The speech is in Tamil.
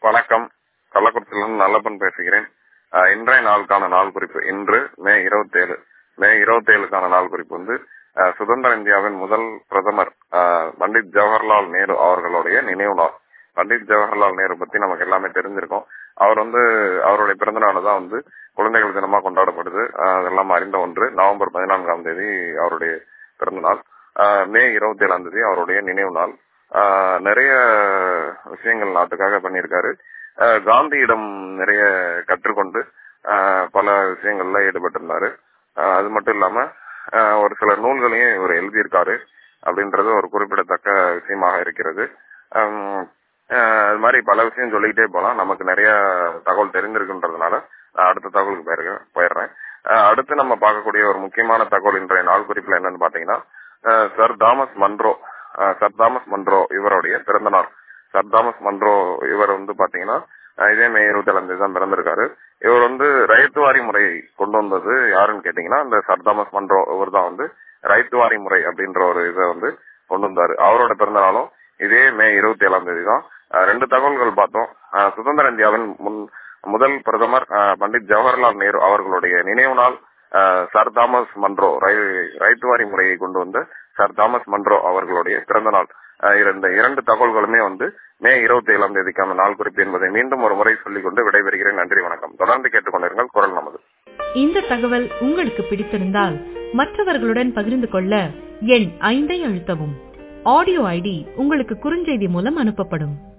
வணக்கம் கள்ளக்குறிச்சியிலிருந்து நல்லப்பன் பேசுகிறேன் அஹ், இன்றைய நாளுக்கான நாள் குறிப்பு இன்று மே இருபத்தேழு மே இருபத்தேழுக்கான நாள் குறிப்பு வந்து அஹ், சுதந்திர இந்தியாவின் முதல் பிரதமர் அஹ், பண்டிட் ஜவஹர்லால் நேரு அவர்களுடைய நினைவு நாள் பண்டிட் ஜவஹர்லால் நேரு பத்தி நமக்கு எல்லாமே தெரிஞ்சிருக்கும் அவர் வந்து அவருடைய பிறந்த நாள் தான் வந்து குழந்தைகள் தினமா கொண்டாடப்படுது அஹ், அதெல்லாம் அறிந்த ஒன்று நவம்பர் பதினான்காம் தேதி அவருடைய பிறந்த நாள் அஹ், மே இருபத்தி ஏழாம் தேதி அவருடைய நினைவு நாள் ஆஹ் நிறைய விஷயங்கள் நாட்டுக்காக பண்ணியிருக்காரு ஆஹ் காந்தியிடம் நிறைய கற்றுக்கொண்டு ஆஹ் பல விஷயங்கள்ல ஈடுபட்டிருந்தாரு ஆஹ் அது மட்டும் இல்லாம ஆஹ் ஒரு சில நூல்களையும் இவர் எழுதியிருக்காரு அப்படின்றது ஒரு குறிப்பிடத்தக்க விஷயமாக இருக்கிறது ஆம், ஆஹ் அது மாதிரி பல விஷயம் சொல்லிக்கிட்டே போலாம் நமக்கு நிறைய தகவல் தெரிஞ்சிருக்குன்றதுனால நான் அடுத்த தகவலுக்கு போயிருக்கேன் போயிடுறேன் ஆஹ் அடுத்து நம்ம பார்க்கக்கூடிய ஒரு முக்கியமான தகவல் இன்றைய நாள் குறிப்பில் என்னன்னு பாத்தீங்கன்னா ஆஹ் சர் தாமஸ் மன்ரோ ஆஹ் சர் தாமஸ் மன்ரோ இவருடைய பிறந்த நாள் சர் தாமஸ் மன்ரோ இவர் வந்து பாத்தீங்கன்னா ஆஹ் இதே மே இருபத்தி ஏழாம் தேதி தான் பிறந்திருக்காரு இவர் வந்து ரைத்துவாரி முறை கொண்டு வந்தது யாருன்னு கேட்டீங்கன்னா இந்த சர் தாமஸ் மன்ரோ இவர் தான் வந்து ரைத்துவாரி முறை அப்படின்ற ஒரு இதை வந்து கொண்டு வந்தாரு அவரோட பிறந்த நாளும் இதே மே இருபத்தி ஏழாம் தேதி தான் ஆஹ் ரெண்டு தகவல்கள் பார்த்தோம் ஆஹ் சுதந்திர இந்தியாவின் முன் முதல் பிரதமர் ஆஹ் பண்டிட் ஜவஹர்லால் நேரு அவர்களுடைய நினைவு நாள் ஆஹ் சர் தாமஸ் மன்ரோ ரை- ரைத்துவாரி முறையை கொண்டு வந்த சர் தாமஸ் மன்ரோ அவர்களுடைய பிறந்த நாள் ஆஹ் இந்த இரண்டு தகவல்களுமே வந்து மே இருபத்தி ஏழாம் தேதிக்கான நாள் குறிப்பு என்பதை மீண்டும் ஒரு முறை சொல்லிக் கொண்டு விடைபெறுகிறேன் நன்றி வணக்கம் தொடர்ந்து கேட்டுக்கொண்டிருங்கள் குரல் நமது இந்த தகவல் உங்களுக்கு பிடித்திருந்தால் மற்றவர்களுடன் பகிர்ந்து கொள்ள எண் ஐந்தை அழுத்தவும் ஆடியோ ஐடி உங்களுக்கு குறுஞ்செய்தி மூலம் அனுப்பப்படும்